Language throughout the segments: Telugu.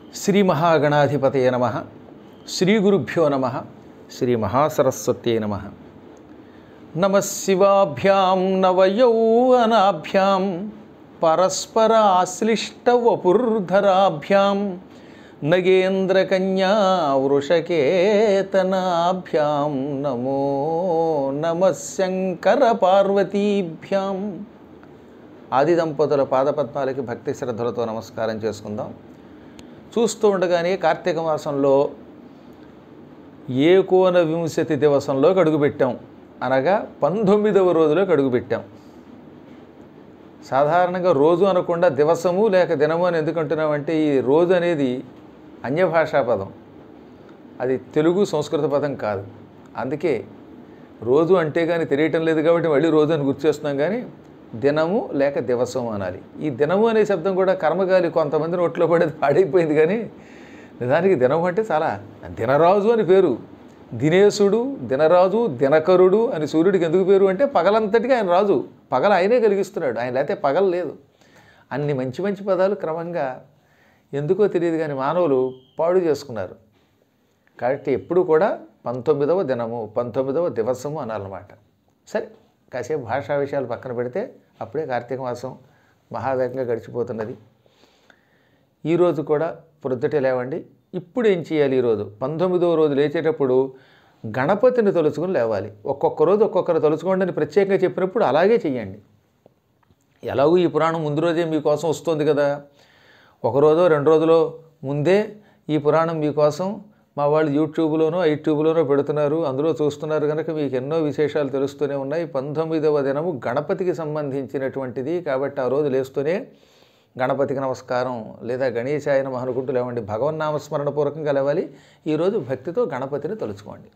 శ్రీ మహాగణాధిపతయ నమ శ్రీ గురుభ్యో నమ శ్రీ మహాసరస్వత్యై నమ నమ శివాభ్యాం నవయౌవనాభ్యాం పరస్పరాశ్లిష్టవపుర్ధరాభ్యాం నగేంద్రకన్యా వృషకేతనాభ్యాం నమో నమ శంకర పార్వతీభ్యాం ఆది దంపతుల పాదపద్మాలకి భక్తి శ్రద్ధలతో నమస్కారం చేసుకుందాం చూస్తూ ఉండగానే కార్తీక మాసంలో ఏకోన వింశతి దివసంలోకి అడుగుపెట్టాం అనగా పంతొమ్మిదవ రోజులోకి అడుగుపెట్టాం సాధారణంగా రోజు అనకుండా దివసము లేక దినము అని ఎందుకు అంటున్నామంటే ఈ రోజు అనేది అన్యభాషా పదం అది తెలుగు సంస్కృత పదం కాదు అందుకే రోజు అంటే కానీ తెలియటం లేదు కాబట్టి మళ్ళీ రోజు అని గుర్తు చేస్తున్నాం కానీ దినము లేక దివసము అనాలి ఈ దినము అనే శబ్దం కూడా కర్మగాలి కొంతమంది నోట్లో పడేది పాడైపోయింది కానీ నిజానికి దినము అంటే చాలా దినరాజు అని పేరు దినేశుడు దినరాజు దినకరుడు అని సూర్యుడికి ఎందుకు పేరు అంటే పగలంతటిగా ఆయన రాజు పగల ఆయనే కలిగిస్తున్నాడు ఆయన లేకపోతే పగల లేదు అన్ని మంచి మంచి పదాలు క్రమంగా ఎందుకో తెలియదు కానీ మానవులు పాడు చేసుకున్నారు కాబట్టి ఎప్పుడు కూడా పంతొమ్మిదవ దినము పంతొమ్మిదవ దివసము అనాలన్నమాట సరే కాసేపు భాషా విషయాలు పక్కన పెడితే అప్పుడే కార్తీక మాసం మహావేగంగా గడిచిపోతున్నది ఈరోజు కూడా ప్రొద్దుటే లేవండి ఇప్పుడు ఏం చేయాలి ఈరోజు పంతొమ్మిదవ రోజు లేచేటప్పుడు గణపతిని తలుచుకుని లేవాలి ఒక్కొక్క రోజు ఒక్కొక్కరు తలుచుకోండి అని ప్రత్యేకంగా చెప్పినప్పుడు అలాగే చెయ్యండి ఎలాగూ ఈ పురాణం ముందు రోజే మీకోసం వస్తుంది కదా ఒక రోజో రెండు రోజులో ముందే ఈ పురాణం మీకోసం మా వాళ్ళు యూట్యూబ్లోనో యూట్యూబ్లోనో పెడుతున్నారు అందులో చూస్తున్నారు కనుక మీకు ఎన్నో విశేషాలు తెలుస్తూనే ఉన్నాయి పంతొమ్మిదవ దినము గణపతికి సంబంధించినటువంటిది కాబట్టి ఆ రోజు లేస్తూనే గణపతికి నమస్కారం లేదా గణేశాయన అనుకుంటూ లేవండి భగవన్నామస్మరణ పూర్వకంగా లేవాలి ఈరోజు భక్తితో గణపతిని తలుచుకోండి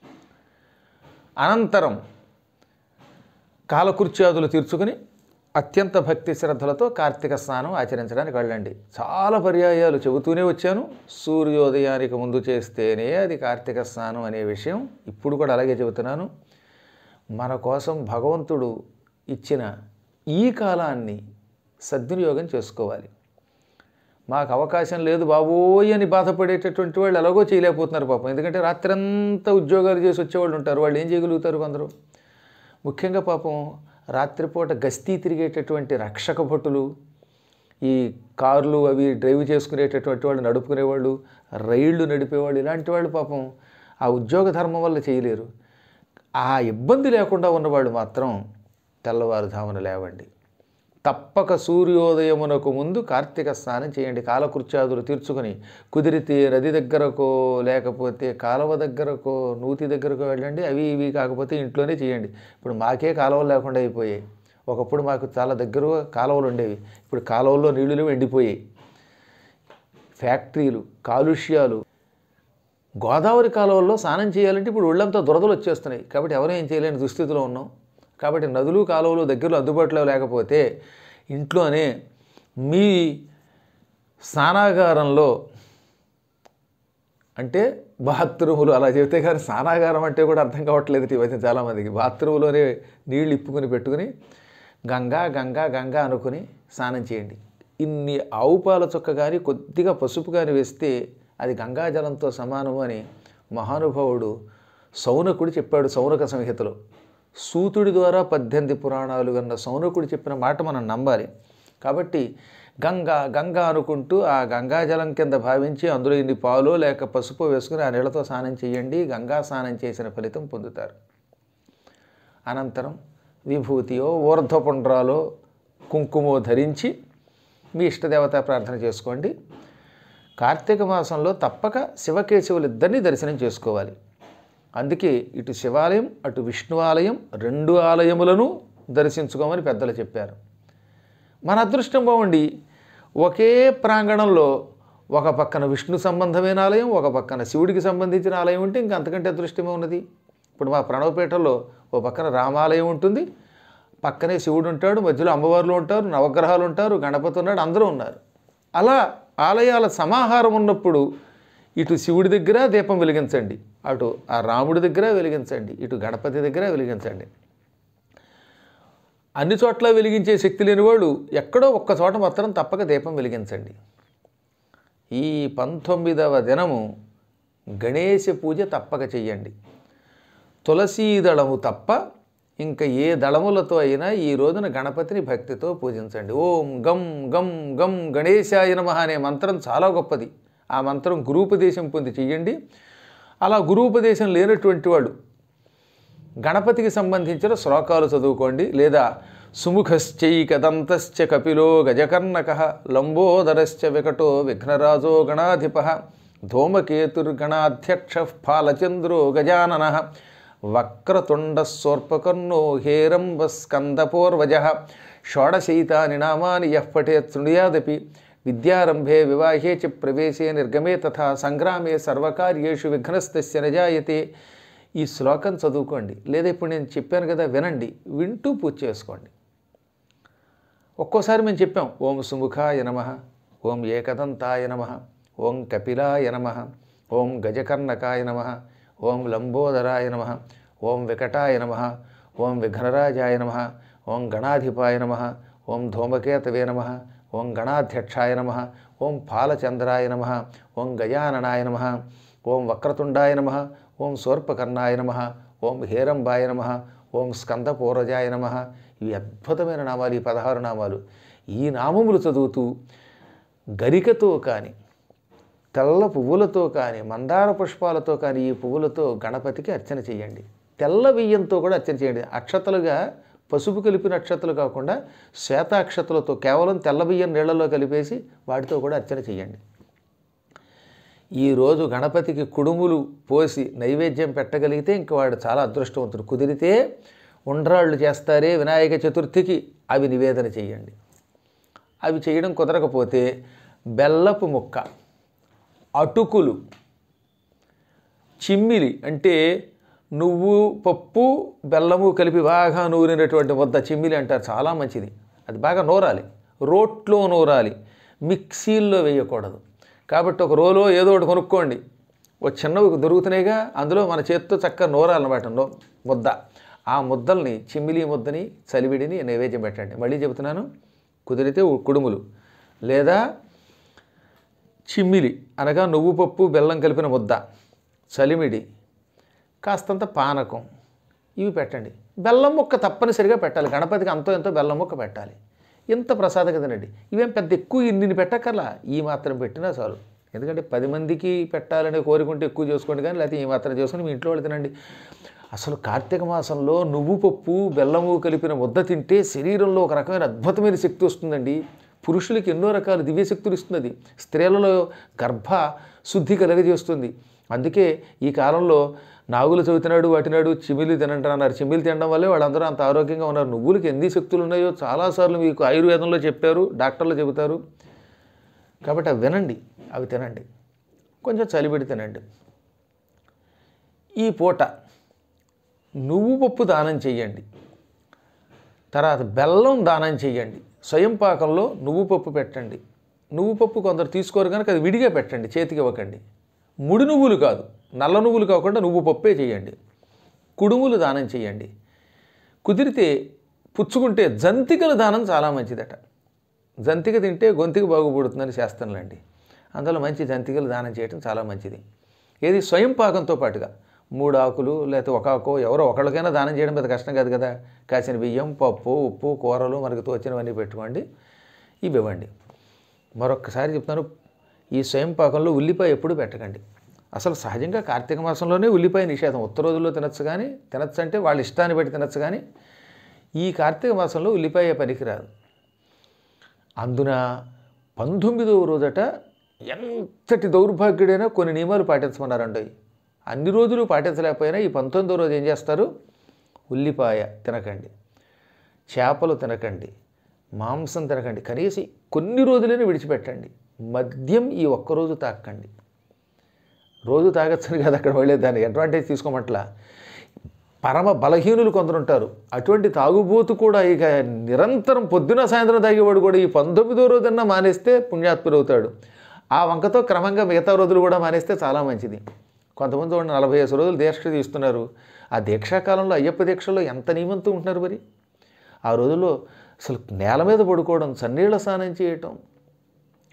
అనంతరం కాలకృత్యాదులు తీర్చుకుని అత్యంత భక్తి శ్రద్ధలతో కార్తీక స్నానం ఆచరించడానికి వెళ్ళండి చాలా పర్యాయాలు చెబుతూనే వచ్చాను సూర్యోదయానికి ముందు చేస్తేనే అది కార్తీక స్నానం అనే విషయం ఇప్పుడు కూడా అలాగే చెబుతున్నాను మన కోసం భగవంతుడు ఇచ్చిన ఈ కాలాన్ని సద్వినియోగం చేసుకోవాలి మాకు అవకాశం లేదు బాబోయ్ అని బాధపడేటటువంటి వాళ్ళు ఎలాగో చేయలేకపోతున్నారు పాపం ఎందుకంటే రాత్రంతా ఉద్యోగాలు చేసి వచ్చేవాళ్ళు ఉంటారు వాళ్ళు ఏం చేయగలుగుతారు కొందరు ముఖ్యంగా పాపం రాత్రిపూట గస్తీ తిరిగేటటువంటి రక్షక భటులు ఈ కార్లు అవి డ్రైవ్ చేసుకునేటటువంటి వాళ్ళు నడుపుకునేవాళ్ళు రైళ్లు నడిపేవాళ్ళు ఇలాంటి వాళ్ళు పాపం ఆ ఉద్యోగ ధర్మం వల్ల చేయలేరు ఆ ఇబ్బంది లేకుండా ఉన్నవాళ్ళు మాత్రం తెల్లవారుజామున లేవండి తప్పక సూర్యోదయమునకు ముందు కార్తీక స్నానం చేయండి కాలకృత్యాదులు తీర్చుకొని కుదిరితే నది దగ్గరకో లేకపోతే కాలువ దగ్గరకో నూతి దగ్గరకో వెళ్ళండి అవి ఇవి కాకపోతే ఇంట్లోనే చేయండి ఇప్పుడు మాకే కాలువలు లేకుండా అయిపోయాయి ఒకప్పుడు మాకు చాలా దగ్గర కాలువలు ఉండేవి ఇప్పుడు కాలువల్లో నీళ్లు ఎండిపోయాయి ఫ్యాక్టరీలు కాలుష్యాలు గోదావరి కాలువల్లో స్నానం చేయాలంటే ఇప్పుడు ఒళ్ళంతా దురదలు వచ్చేస్తున్నాయి కాబట్టి ఎవరు ఏం చేయలేని దుస్థితిలో ఉన్నాం కాబట్టి నదులు కాలువలు దగ్గరలో అందుబాటులో లేకపోతే ఇంట్లోనే మీ స్నానాగారంలో అంటే బాత్రూములు అలా చెబితే కానీ స్నానాగారం అంటే కూడా అర్థం కావట్లేదు ఈ మధ్య చాలామందికి బాత్రూంలోనే నీళ్ళు ఇప్పుకొని పెట్టుకుని గంగా గంగా గంగా అనుకుని స్నానం చేయండి ఇన్ని ఆవు పాల చుక్క కానీ కొద్దిగా పసుపు కానీ వేస్తే అది గంగాజలంతో సమానము అని మహానుభావుడు సౌనకుడు చెప్పాడు సౌనక సంహితలో సూతుడి ద్వారా పద్దెనిమిది పురాణాలు విన్న సౌనకుడు చెప్పిన మాట మనం నమ్మాలి కాబట్టి గంగా గంగా అనుకుంటూ ఆ గంగాజలం కింద భావించి అందులో ఇన్ని పాలు లేక పసుపు వేసుకుని ఆ నీళ్ళతో స్నానం చేయండి గంగా స్నానం చేసిన ఫలితం పొందుతారు అనంతరం విభూతియో ఊర్ధ్వపుండ్రాలో కుంకుమో ధరించి మీ ఇష్టదేవత ప్రార్థన చేసుకోండి కార్తీక మాసంలో తప్పక శివకేశవులు ఇద్దరిని దర్శనం చేసుకోవాలి అందుకే ఇటు శివాలయం అటు విష్ణువాలయం రెండు ఆలయములను దర్శించుకోమని పెద్దలు చెప్పారు మన అదృష్టం బాగుండి ఒకే ప్రాంగణంలో ఒక పక్కన విష్ణు సంబంధమైన ఆలయం ఒక పక్కన శివుడికి సంబంధించిన ఆలయం ఉంటే ఇంకా అంతకంటే అదృష్టమే ఉన్నది ఇప్పుడు మా ప్రణవపేటలో ఓ పక్కన రామాలయం ఉంటుంది పక్కనే శివుడు ఉంటాడు మధ్యలో అమ్మవార్లు ఉంటారు నవగ్రహాలు ఉంటారు గణపతి ఉన్నాడు అందరూ ఉన్నారు అలా ఆలయాల సమాహారం ఉన్నప్పుడు ఇటు శివుడి దగ్గర దీపం వెలిగించండి అటు ఆ రాముడి దగ్గర వెలిగించండి ఇటు గణపతి దగ్గర వెలిగించండి అన్ని చోట్ల వెలిగించే శక్తి లేని వాళ్ళు ఎక్కడో ఒక్క చోట మాత్రం తప్పక దీపం వెలిగించండి ఈ పంతొమ్మిదవ దినము గణేశ పూజ తప్పక చెయ్యండి తులసీ దళము తప్ప ఇంకా ఏ దళములతో అయినా ఈ రోజున గణపతిని భక్తితో పూజించండి ఓం గం గం గం గణేశాయ నమః అనే మంత్రం చాలా గొప్పది ఆ మంత్రం గురూపదేశం పొంది చెయ్యండి అలా గురూపదేశం లేనటువంటి వాడు గణపతికి సంబంధించిన శ్లోకాలు చదువుకోండి లేదా సుముఖశ్చైకదంతశ్చ కపిలో గజకర్ణక లంబోదరశ్చ వికటో విఘ్నరాజో గణాధిప ధూమకేతుర్గణాధ్యక్ష ఫాలచంద్రో గజానన వక్రతుండస్సోర్పకర్ణో హేరంబస్కందపూర్వజ షోడశైతాని నామాని యః పఠేత్ శృణుయాదపి విద్యారంభే వివాహే చ ప్రవేశే నిర్గమే తథా సంగ్రామే సర్వకార్యేషు విఘ్నస్తస్య నజాయతే ఈ శ్లోకం చదువుకోండి లేదా ఇప్పుడు నేను చెప్పాను కదా వినండి వింటూ పూజ చేసుకోండి ఒక్కోసారి మేము చెప్పాం ఓం సుముఖాయ నమ ఓం ఏకదంతాయ నమ ఓం కపిలాయ నమ ఓం గజకర్ణకాయ నమ ఓం లంబోదరాయ నమ ఓం వికటాయ నమ ఓం విఘ్నరాజాయ నమ ఓం గణాధిపాయ నమ ఓం ధూమకేతవే నమ ఓం గణాధ్యక్షాయ నమ ఓం ఫాలచంద్రాయ నమ ఓం గజాననాయ నమ ఓం వక్రతుండాయ నమ ఓం శూర్పకర్ణాయ నమ ఓం హేరంబాయ నమ ఓం స్కందపూర్వజాయ నమ ఇవి అద్భుతమైన నామాలు ఈ పదహారు నామాలు ఈ నామములు చదువుతూ గరికతో కానీ తెల్ల పువ్వులతో కానీ మందార పుష్పాలతో కానీ ఈ పువ్వులతో గణపతికి అర్చన చేయండి తెల్ల బియ్యంతో కూడా అర్చన చేయండి అక్షతలుగా పసుపు కలిపిన అక్షతలు కాకుండా శ్వేతాక్షతలతో కేవలం తెల్ల బియ్యం నీళ్లలో కలిపేసి వాటితో కూడా అర్చన చేయండి ఈరోజు గణపతికి కుడుములు పోసి నైవేద్యం పెట్టగలిగితే ఇంక వాడు చాలా అదృష్టవంతుడు కుదిరితే ఉండ్రాళ్ళు చేస్తారే వినాయక చతుర్థికి అవి నివేదన చేయండి అవి చేయడం కుదరకపోతే బెల్లపు ముక్క అటుకులు చిమ్మిలి అంటే నువ్వు పప్పు బెల్లము కలిపి బాగా నూరినటువంటి ముద్ద చిమ్మిలి అంటారు చాలా మంచిది అది బాగా నూరాలి రోట్లో నూరాలి మిక్సీల్లో వేయకూడదు కాబట్టి ఒక రోలో ఏదో ఒకటి కొనుక్కోండి ఓ చిన్నవి దొరుకుతున్నాయిగా అందులో మన చేత్తో చక్కగా నూరాలన్నమాట నో ముద్ద ఆ ముద్దల్ని చిమ్మిలి ముద్దని చలివిడిని నైవేద్యం పెట్టండి మళ్ళీ చెబుతున్నాను కుదిరితే కుడుములు లేదా చిమ్మిలి అనగా నువ్వు పప్పు బెల్లం కలిపిన ముద్ద చలిమిడి కాస్తంత పానకం ఇవి పెట్టండి బెల్లం ముక్క తప్పనిసరిగా పెట్టాలి గణపతికి అంతో ఎంతో బెల్లం ముక్క పెట్టాలి ఇంత ప్రసాదం కదండి ఇవేం పెద్ద ఎక్కువ ఇన్ని పెట్టక్కర్లా ఈ మాత్రం పెట్టినా చాలు ఎందుకంటే పది మందికి పెట్టాలనే కోరుకుంటే ఎక్కువ చేసుకోండి కానీ లేకపోతే ఈ మాత్రం చేసుకుని మీ ఇంట్లో వాళ్ళు తినండి అసలు కార్తీక మాసంలో నువ్వు పప్పు బెల్లము కలిపిన ముద్ద తింటే శరీరంలో ఒక రకమైన అద్భుతమైన శక్తి వస్తుందండి పురుషులకి ఎన్నో రకాల దివ్యశక్తులు ఇస్తుంది స్త్రీలలో గర్భ శుద్ధి కలగజేస్తుంది అందుకే ఈ కాలంలో నాగులు చవితినాడు వాటినాడు చిమిలి తినంటారు అన్నారు చిమిలి తినడం వల్లే వాళ్ళందరూ అంత ఆరోగ్యంగా ఉన్నారు నువ్వులకి ఎన్ని శక్తులు ఉన్నాయో చాలాసార్లు మీకు ఆయుర్వేదంలో చెప్పారు డాక్టర్లు చెబుతారు కాబట్టి అవి వినండి అవి తినండి కొంచెం చలిపెడి తినండి ఈ పూట నువ్వు పప్పు దానం చెయ్యండి తర్వాత బెల్లం దానం చెయ్యండి స్వయం పాకంలో నువ్వు పప్పు పెట్టండి నువ్వు పప్పు కొందరు తీసుకోరు కనుక అది విడిగా పెట్టండి చేతికి ఇవ్వకండి ముడి నువ్వులు కాదు నల్ల నువ్వులు కాకుండా నువ్వు పప్పే చేయండి కుడుములు దానం చేయండి కుదిరితే పుచ్చుకుంటే జంతికల దానం చాలా మంచిదట జంతిక తింటే గొంతుకు బాగుపడుతుందని శాస్త్రంలండి అందులో మంచి జంతికలు దానం చేయటం చాలా మంచిది ఏది స్వయం పాకంతో పాటుగా మూడు ఆకులు లేకపోతే ఒక ఆకు ఎవరో ఒకళ్ళకైనా దానం చేయడం పెద్ద కష్టం కాదు కదా కాసిన బియ్యం పప్పు ఉప్పు కూరలు మనకు తోచినవన్నీ పెట్టుకోండి ఇవి ఇవ్వండి మరొక్కసారి చెప్తాను ఈ స్వయం పాకంలో ఉల్లిపాయ ఎప్పుడు పెట్టకండి అసలు సహజంగా కార్తీక మాసంలోనే ఉల్లిపాయ నిషేధం ఉత్త రోజుల్లో తినచ్చు కానీ తినచ్చు అంటే వాళ్ళ ఇష్టాన్ని బట్టి తినచ్చు కానీ ఈ కార్తీక మాసంలో ఉల్లిపాయ పనికిరాదు అందున పంతొమ్మిదవ రోజట ఎంతటి దౌర్భాగ్యుడైనా కొన్ని నియమాలు పాటించమన్నారండి అన్ని రోజులు పాటించలేకపోయినా ఈ పంతొమ్మిదో రోజు ఏం చేస్తారు ఉల్లిపాయ తినకండి చేపలు తినకండి మాంసం తినకండి కనీసం కొన్ని రోజులైనా విడిచిపెట్టండి మద్యం ఈ ఒక్కరోజు తాకండి రోజు తాగొచ్చని కదా అక్కడ వెళ్ళే దాన్ని అడ్వాంటేజ్ తీసుకోమట్లా పరమ బలహీనులు కొందరు ఉంటారు అటువంటి తాగుబోతు కూడా ఇక నిరంతరం పొద్దున సాయంత్రం తాగేవాడు కూడా ఈ పంతొమ్మిదో రోజన్నా మానేస్తే పుణ్యాత్ముడు అవుతాడు ఆ వంకతో క్రమంగా మిగతా రోజులు కూడా మానేస్తే చాలా మంచిది కొంతమంది చూడండి నలభై ఐదు రోజులు దీక్ష తీస్తున్నారు ఆ దీక్షాకాలంలో అయ్యప్ప దీక్షలో ఎంత నియమంతో ఉంటున్నారు మరి ఆ రోజుల్లో అసలు నేల మీద పడుకోవడం చన్నీళ్ళ స్నానం చేయటం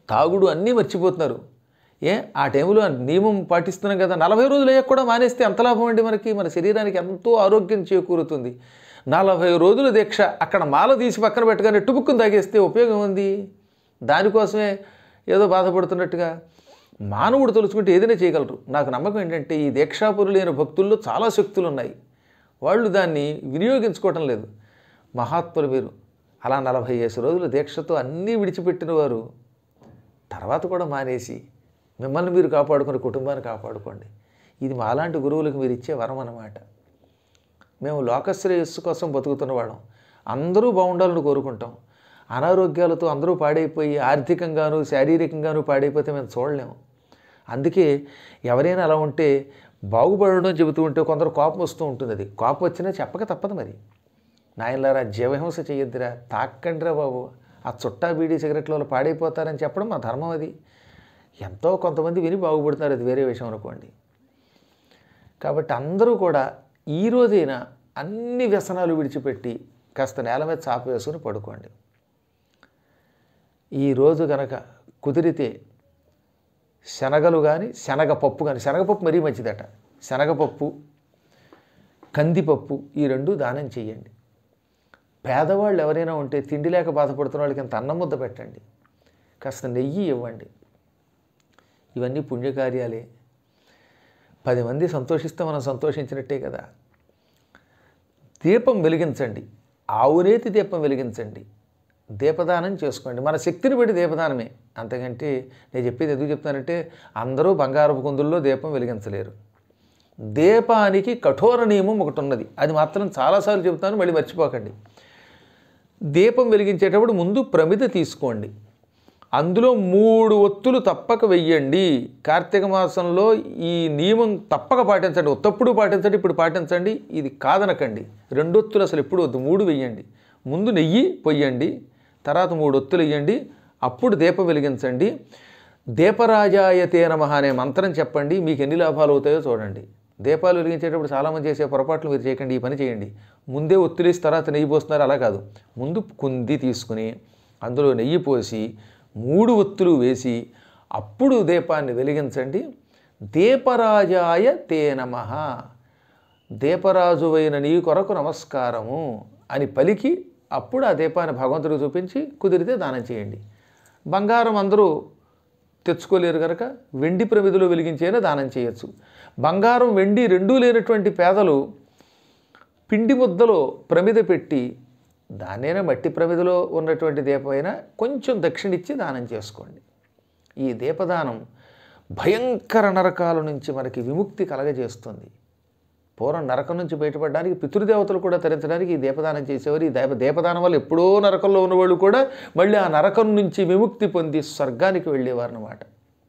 తాగుడు అన్నీ మర్చిపోతున్నారు ఏ ఆ టైంలో ఆ నియమం పాటిస్తున్నాం కదా నలభై రోజులు అయ్యాక కూడా మానేస్తే ఎంత లాభం అండి మనకి మన శరీరానికి ఎంతో ఆరోగ్యం చేకూరుతుంది నలభై రోజుల దీక్ష అక్కడ మాల తీసి పక్కన పెట్టగానే టుపుక్కుని తాగేస్తే ఉపయోగం ఉంది దానికోసమే ఏదో బాధపడుతున్నట్టుగా మానవుడు తలుచుకుంటే ఏదైనా చేయగలరు నాకు నమ్మకం ఏంటంటే ఈ దీక్షాపురులైన భక్తుల్లో చాలా శక్తులు ఉన్నాయి వాళ్ళు దాన్ని వినియోగించుకోవటం లేదు మహాత్ములు మీరు అలా నలభై ఐదు రోజుల దీక్షతో అన్నీ విడిచిపెట్టిన వారు తర్వాత కూడా మానేసి మిమ్మల్ని మీరు కాపాడుకుని కుటుంబాన్ని కాపాడుకోండి ఇది మాలాంటి గురువులకు మీరు ఇచ్చే వరం అన్నమాట మేము లోకశ్రేయస్సు కోసం బతుకుతున్న వాళ్ళం అందరూ బాగుండాలని కోరుకుంటాం అనారోగ్యాలతో అందరూ పాడైపోయి ఆర్థికంగాను శారీరకంగాను పాడైపోతే మేము చూడలేము అందుకే ఎవరైనా అలా ఉంటే బాగుపడడం చెబుతూ ఉంటే కొందరు కోపం వస్తూ ఉంటుంది అది కోపం వచ్చినా చెప్పక తప్పదు మరి నాయనలారా జీవహింస చేయొద్దురా తాక్కండిరా బాబు ఆ చుట్టా బీడీ సిగరెట్ల వల్ల పాడైపోతారని చెప్పడం మా ధర్మం అది ఎంతో కొంతమంది విని బాగుపడుతున్నారు అది వేరే విషయం అనుకోండి కాబట్టి అందరూ కూడా ఈ రోజైనా అన్ని వ్యసనాలు విడిచిపెట్టి కాస్త నేల మీద చాప వేసుకుని పడుకోండి ఈరోజు గనక కుదిరితే శనగలు కానీ శనగపప్పు కానీ శనగపప్పు మరీ మంచిదట శనగపప్పు కందిపప్పు ఈ రెండు దానం చేయండి పేదవాళ్ళు ఎవరైనా ఉంటే తిండి లేక బాధపడుతున్న వాళ్ళకి ఇంత అన్నం ముద్ద పెట్టండి కాస్త నెయ్యి ఇవ్వండి ఇవన్నీ పుణ్యకార్యాలే పది మంది సంతోషిస్తే మనం సంతోషించినట్టే కదా దీపం వెలిగించండి ఆవునేతి దీపం వెలిగించండి దీపదానం చేసుకోండి మన శక్తిని బట్టి దీపదానమే అంతకంటే నేను చెప్పేది ఎందుకు చెప్తానంటే అందరూ బంగారపు కుందుల్లో దీపం వెలిగించలేరు దీపానికి కఠోర నియమం ఒకటి ఉన్నది అది మాత్రం చాలాసార్లు చెబుతాను మళ్ళీ మర్చిపోకండి దీపం వెలిగించేటప్పుడు ముందు ప్రమిద తీసుకోండి అందులో మూడు ఒత్తులు తప్పక వెయ్యండి కార్తీక మాసంలో ఈ నియమం తప్పక పాటించండి ఒత్తప్పుడు పాటించండి ఇప్పుడు పాటించండి ఇది కాదనకండి రెండు ఒత్తులు అసలు ఎప్పుడు వద్దు మూడు వెయ్యండి ముందు నెయ్యి పొయ్యండి తర్వాత మూడు ఒత్తులు వెయ్యండి అప్పుడు దీపం వెలిగించండి దీపరాజాయతే నమః అనే మంత్రం చెప్పండి మీకు ఎన్ని లాభాలు అవుతాయో చూడండి దీపాలు వెలిగించేటప్పుడు చాలామంది చేసే పొరపాట్లు మీరు చేయకండి ఈ పని చేయండి ముందే ఒత్తిలేసి తర్వాత నెయ్యి పోస్తున్నారు అలా కాదు ముందు కుంది తీసుకుని అందులో నెయ్యి పోసి మూడు ఒత్తులు వేసి అప్పుడు దీపాన్ని వెలిగించండి దీపరాజాయ తే నమః దీపరాజువైన నీ కొరకు నమస్కారము అని పలికి అప్పుడు ఆ దీపాన్ని భగవంతుడికి చూపించి కుదిరితే దానం చేయండి బంగారం అందరూ తెచ్చుకోలేరు కనుక వెండి ప్రమిదిలో వెలిగించైనా దానం చేయొచ్చు బంగారం వెండి రెండూ లేనటువంటి పేదలు పిండి ముద్దలో ప్రమిద పెట్టి దాన్నైనా మట్టి ప్రమిదలో ఉన్నటువంటి దీపమైనా కొంచెం దక్షిణిచ్చి దానం చేసుకోండి ఈ దీపదానం భయంకర నరకాల నుంచి మనకి విముక్తి కలగజేస్తుంది పూర్వం నరకం నుంచి బయటపడడానికి పితృదేవతలు కూడా తరించడానికి ఈ దీపదానం చేసేవారు ఈ దీప దీపదానం వల్ల ఎప్పుడో నరకంలో ఉన్నవాళ్ళు కూడా మళ్ళీ ఆ నరకం నుంచి విముక్తి పొంది స్వర్గానికి వెళ్ళేవారు అన్నమాట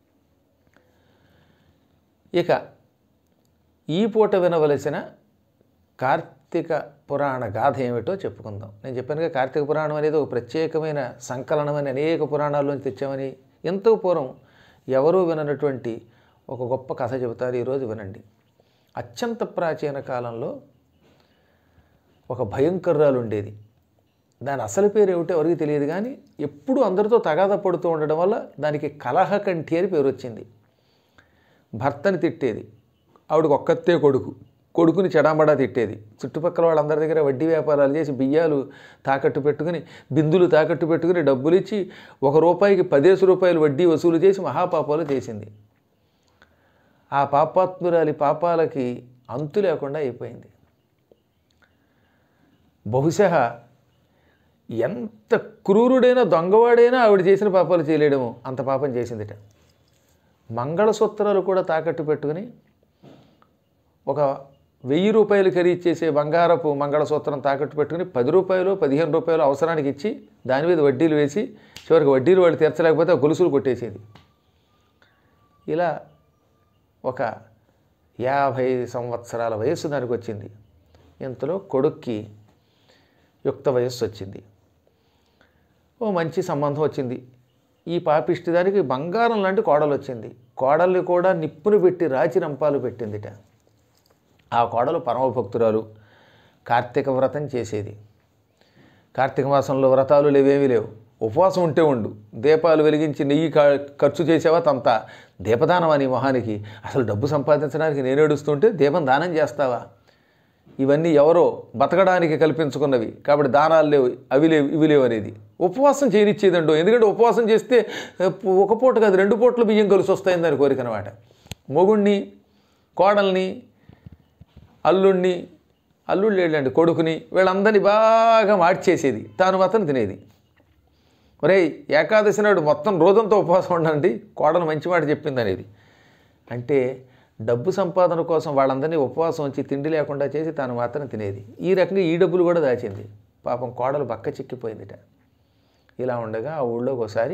ఇక ఈ పూట వినవలసిన కార్తీక పురాణ గాథ ఏమిటో చెప్పుకుందాం నేను చెప్పానుగా కార్తీక పురాణం అనేది ఒక ప్రత్యేకమైన సంకలనం అని అనేక పురాణాల్లోంచి తెచ్చామని ఎంతో పూర్వం ఎవరూ విననటువంటి ఒక గొప్ప కథ చెబుతారు ఈరోజు వినండి అత్యంత ప్రాచీన కాలంలో ఒక భయంకర్రాలు ఉండేది దాని అసలు పేరు ఏమిటో ఎవరికి తెలియదు కానీ ఎప్పుడూ అందరితో తగాద పడుతూ ఉండడం వల్ల దానికి కలహకంఠి అని పేరు వచ్చింది భర్తని తిట్టేది ఆవిడకి ఒక్కతే కొడుకు కొడుకుని చెడామడా తిట్టేది చుట్టుపక్కల వాళ్ళందరి దగ్గర వడ్డీ వ్యాపారాలు చేసి బియ్యాలు తాకట్టు పెట్టుకుని బిందులు తాకట్టు పెట్టుకుని డబ్బులు ఇచ్చి ఒక రూపాయికి పదేసి రూపాయలు వడ్డీ వసూలు చేసి మహాపాపాలు చేసింది ఆ పాపాత్మురాలి పాపాలకి అంతు లేకుండా అయిపోయింది బహుశా ఎంత క్రూరుడైనా దొంగవాడైనా ఆవిడ చేసిన పాపాలు చేయలేడేమో అంత పాపం చేసిందిట మంగళసూత్రాలు కూడా తాకట్టు పెట్టుకుని ఒక వెయ్యి రూపాయలు ఖరీదు చేసే బంగారపు మంగళసూత్రం తాకట్టు పెట్టుకుని పది రూపాయలు పదిహేను రూపాయలు అవసరానికి ఇచ్చి దాని మీద వడ్డీలు వేసి చివరికి వడ్డీలు వాళ్ళు తీర్చలేకపోతే ఆ గొలుసులు కొట్టేసేది ఇలా ఒక యాభై సంవత్సరాల వయస్సు దానికి వచ్చింది ఇంతలో కొడుక్కి యుక్త వయస్సు వచ్చింది ఓ మంచి సంబంధం వచ్చింది ఈ పాపిష్టి దానికి బంగారం లాంటి కోడలు వచ్చింది కోడల్ని కూడా నిప్పును పెట్టి రాచి రంపాలు పెట్టిందిట ఆ కోడలు పరమభక్తురాలు కార్తీక వ్రతం చేసేది కార్తీక మాసంలో వ్రతాలు లేవేమీ లేవు ఉపవాసం ఉంటే ఉండు దీపాలు వెలిగించి నెయ్యి కా- ఖర్చు చేసావా తంత దీపదానం అని మొహానికి అసలు డబ్బు సంపాదించడానికి నేను ఏడుస్తుంటే దీపం దానం చేస్తావా ఇవన్నీ ఎవరో బతకడానికి కల్పించుకున్నవి కాబట్టి దానాలు లేవు అవి లేవు ఇవి లేవు అనేది ఉపవాసం చేయనిచ్చేదండో ఎందుకంటే ఉపవాసం చేస్తే ఆ, ఒక పూట కాదు రెండు పూటలు బియ్యం కలిసి వస్తాయని దాని కోరిక అనమాట మొగుణ్ణి కోడల్ని అల్లుణ్ణి అల్లుళ్ళు వెళ్ళండి కొడుకుని వీళ్ళందరినీ బాగా మార్చేసేది తాను మాత్రం తినేది ఒరేయ్ ఏకాదశి నాడు మొత్తం రోజంతా ఉపవాసం ఉండండి కోడలు మంచి మాట చెప్పింది అనేది అంటే డబ్బు సంపాదన కోసం వాళ్ళందరినీ ఉపవాసం వచ్చి తిండి లేకుండా చేసి తాను మాత్రం తినేది ఈ రకంగా ఈ డబ్బులు కూడా దాచింది పాపం కోడలు బక్క చిక్కిపోయిందిట ఇలా ఉండగా ఆ ఊళ్ళో ఒకసారి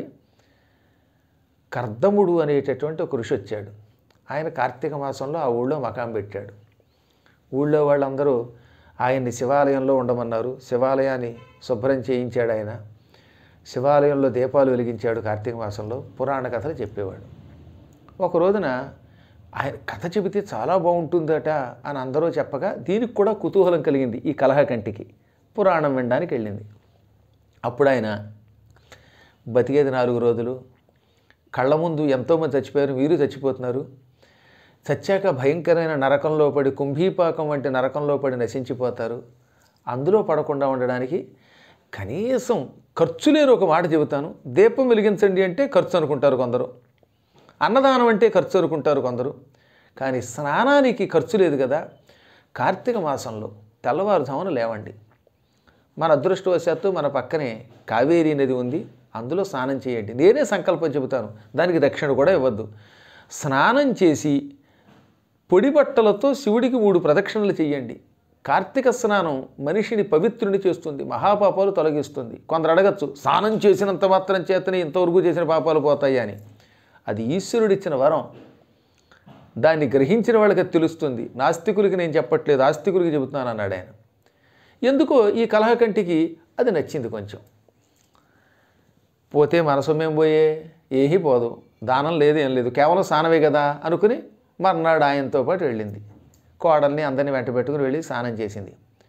కర్దముడు అనేటటువంటి ఒక ఋషి వచ్చాడు ఆయన కార్తీక మాసంలో ఆ ఊళ్ళో మకాం పెట్టాడు ఊళ్ళో వాళ్ళందరూ ఆయన్ని శివాలయంలో ఉండమన్నారు శివాలయాన్ని శుభ్రం చేయించాడు ఆయన శివాలయంలో దీపాలు వెలిగించాడు కార్తీక మాసంలో పురాణ కథలు చెప్పేవాడు ఒక రోజున ఆయన కథ చెబితే చాలా బాగుంటుందట అని అందరూ చెప్పగా దీనికి కూడా కుతూహలం కలిగింది ఈ కలహకంటికి పురాణం వినడానికి వెళ్ళింది అప్పుడు ఆయన బతికేది నాలుగు రోజులు కళ్ళ ముందు ఎంతోమంది చచ్చిపోయారు మీరు చచ్చిపోతున్నారు చచ్చాక భయంకరమైన నరకంలో పడి కుంభీపాకం వంటి నరకంలో పడి నశించిపోతారు అందులో పడకుండా ఉండడానికి కనీసం ఖర్చు లేని ఒక మాట చెబుతాను దీపం వెలిగించండి అంటే ఖర్చు అనుకుంటారు కొందరు అన్నదానం అంటే ఖర్చు అనుకుంటారు కొందరు కానీ స్నానానికి ఖర్చు లేదు కదా కార్తీక మాసంలో తెల్లవారుజామున లేవండి మన అదృష్టవశాత్తు మన పక్కనే కావేరీ నది ఉంది అందులో స్నానం చేయండి నేనే సంకల్పం చెబుతాను దానికి దక్షిణ కూడా ఇవ్వద్దు స్నానం చేసి పొడి బట్టలతో శివుడికి మూడు ప్రదక్షిణలు చేయండి కార్తీక స్నానం మనిషిని పవిత్రుని చేస్తుంది మహాపాపాలు తొలగిస్తుంది కొందరు అడగచ్చు స్నానం చేసినంత మాత్రం చేతనే ఇంతవరకు చేసిన పాపాలు పోతాయి అని అది ఈశ్వరుడిచ్చిన వరం దాన్ని గ్రహించిన వాళ్ళకి అది తెలుస్తుంది నాస్తికులకి నేను చెప్పట్లేదు ఆస్తికులకి చెబుతున్నాను అన్నాడు ఆయన ఎందుకో ఈ కలహకంటికి అది నచ్చింది కొంచెం పోతే మన సొమ్మేం పోయే ఏమీ పోదు దానం లేదు ఏం లేదు కేవలం స్నానమే కదా అనుకుని మర్నాడు ఆయనతో పాటు వెళ్ళింది కోడల్ని అందరిని వెంట పెట్టుకుని వెళ్ళి స్నానం చేసింది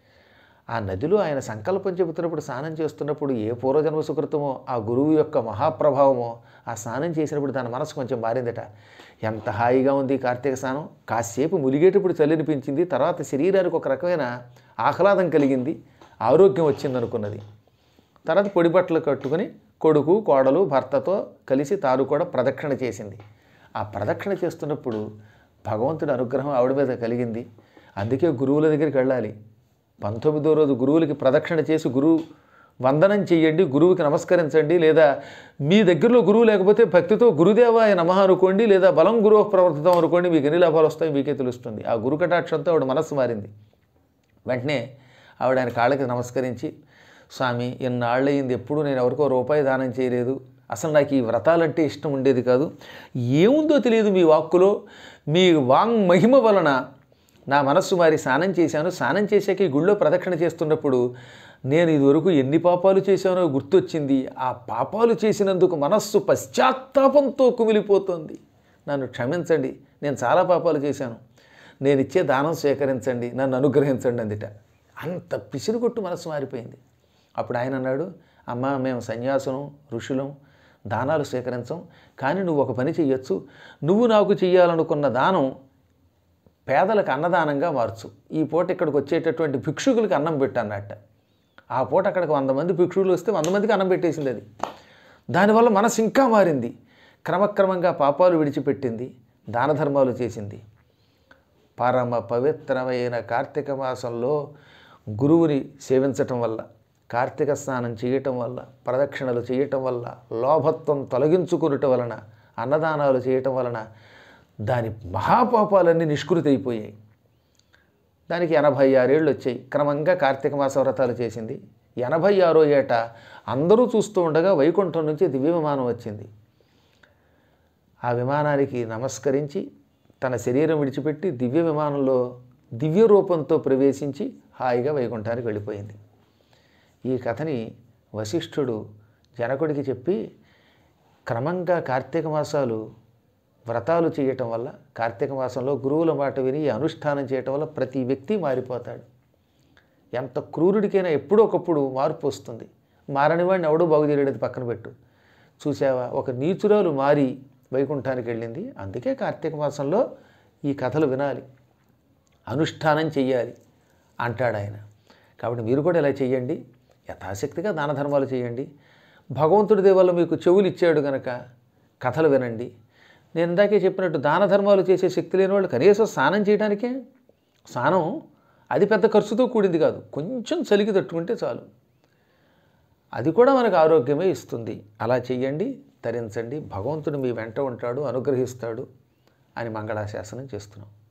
ఆ నదిలో ఆయన సంకల్పం చెబుతున్నప్పుడు స్నానం చేస్తున్నప్పుడు ఏ పూర్వజన్మ సుకృతమో ఆ గురువు యొక్క మహాప్రభావమో ఆ స్నానం చేసినప్పుడు తన మనసు కొంచెం మారిందట ఎంత హాయిగా ఉంది ఈ కార్తీక స్నానం కాసేపు ములిగేటప్పుడు చల్లనిపించింది తర్వాత శరీరానికి ఒక రకమైన ఆహ్లాదం కలిగింది ఆరోగ్యం వచ్చింది అనుకున్నది తర్వాత పొడి బట్టలు కట్టుకుని కొడుకు కోడలు భర్తతో కలిసి తాను కూడా ప్రదక్షిణ చేసింది ఆ ప్రదక్షిణ చేస్తున్నప్పుడు భగవంతుడి అనుగ్రహం ఆవిడ మీద కలిగింది అందుకే గురువుల దగ్గరికి వెళ్ళాలి పంతొమ్మిదో రోజు గురువులకి ప్రదక్షిణ చేసి గురువు వందనం చెయ్యండి గురువుకి నమస్కరించండి లేదా మీ దగ్గరలో గురువు లేకపోతే భక్తితో గురుదేవాయ నమః అనుకోండి లేదా బలం గురువు ప్రవర్తితం అనుకోండి మీకు ఎన్ని లాభాలు వస్తాయో మీకే తెలుస్తుంది ఆ గురు కటాక్షంతో ఆవిడ మనస్సు మారింది వెంటనే ఆవిడ ఆయన కాళ్ళకి నమస్కరించి స్వామి ఎన్నాళ్ళయింది ఎప్పుడు నేను ఎవరికో రూపాయి దానం చేయలేదు అసలు నాకు ఈ వ్రతాలంటే ఇష్టం ఉండేది కాదు ఏముందో తెలియదు మీ వాక్కులో మీ వాంగ్ మహిమ వలన నా మనస్సు మారి స్నానం చేశాను స్నానం చేశాక ఈ గుళ్ళో ప్రదక్షిణ చేస్తున్నప్పుడు నేను ఇదివరకు ఎన్ని పాపాలు చేశానో గుర్తొచ్చింది ఆ పాపాలు చేసినందుకు మనస్సు పశ్చాత్తాపంతో కుమిలిపోతోంది నన్ను క్షమించండి నేను చాలా పాపాలు చేశాను నేను ఇచ్చే దానం స్వీకరించండి నన్ను అనుగ్రహించండి అందుట అంత పిసిరుగొట్టు మనసు మారిపోయింది అప్పుడు ఆయన అన్నాడు అమ్మ మేము సన్యాసులం ఋషులం దానాలు స్వీకరించం కానీ నువ్వు ఒక పని చెయ్యొచ్చు నువ్వు నాకు చెయ్యాలనుకున్న దానం పేదలకు అన్నదానంగా మార్చు ఈ పూట ఇక్కడికి వచ్చేటటువంటి భిక్షుకులకి అన్నం పెట్టు అన్నట్ట ఆ పూట అక్కడికి వంద మంది భిక్షువులు వస్తే వంద మందికి అన్నం పెట్టేసింది అది దానివల్ల మనసు ఇంకా మారింది క్రమక్రమంగా పాపాలు విడిచిపెట్టింది దాన ధర్మాలు చేసింది పరమ పవిత్రమైన కార్తీక మాసంలో గురువుని సేవించటం వల్ల కార్తీక స్నానం చేయటం వల్ల ప్రదక్షిణలు చేయటం వల్ల లోభత్వం తొలగించుకునటం వలన అన్నదానాలు చేయటం వలన దాని మహాపాపాలన్నీ నిష్కృతి అయిపోయాయి దానికి ఎనభై ఆరేళ్ళు వచ్చాయి క్రమంగా కార్తీక మాస వ్రతాలు చేసింది ఎనభై ఆరో ఏట అందరూ చూస్తూ ఉండగా వైకుంఠం నుంచి దివ్య విమానం వచ్చింది ఆ విమానానికి నమస్కరించి తన శరీరం విడిచిపెట్టి దివ్య విమానంలో దివ్య రూపంతో ప్రవేశించి హాయిగా వైకుంఠానికి వెళ్ళిపోయింది ఈ కథని వశిష్ఠుడు జనకుడికి చెప్పి క్రమంగా కార్తీక మాసాలు వ్రతాలు చేయటం వల్ల కార్తీక మాసంలో గురువుల మాట విని ఈ అనుష్ఠానం చేయటం వల్ల ప్రతి వ్యక్తి మారిపోతాడు ఎంత క్రూరుడికైనా ఎప్పుడో ఒకప్పుడు మార్పు వస్తుంది మారని వాడిని ఎవడూ బాగు చేయలేదు పక్కన పెట్టు చూసావా ఒక నీచురాలు మారి వైకుంఠానికి వెళ్ళింది అందుకే కార్తీక మాసంలో ఈ కథలు వినాలి అనుష్ఠానం చెయ్యాలి అంటాడు ఆయన కాబట్టి మీరు కూడా ఇలా చేయండి యథాశక్తిగా దాన ధర్మాలు చేయండి భగవంతుడి దేవల్ల మీకు చెవులు ఇచ్చాడు గనక కథలు వినండి నేను ఇందాకే చెప్పినట్టు దాన ధర్మాలు చేసే శక్తి లేని వాళ్ళు కనీసం స్నానం చేయడానికే స్నానం అది పెద్ద ఖర్చుతో కూడింది కాదు కొంచెం చలికి తట్టుకుంటే చాలు అది కూడా మనకు ఆరోగ్యమే ఇస్తుంది అలా చెయ్యండి తరించండి భగవంతుడు మీ వెంట ఉంటాడు అనుగ్రహిస్తాడు అని మంగళాశాసనం చేస్తున్నాం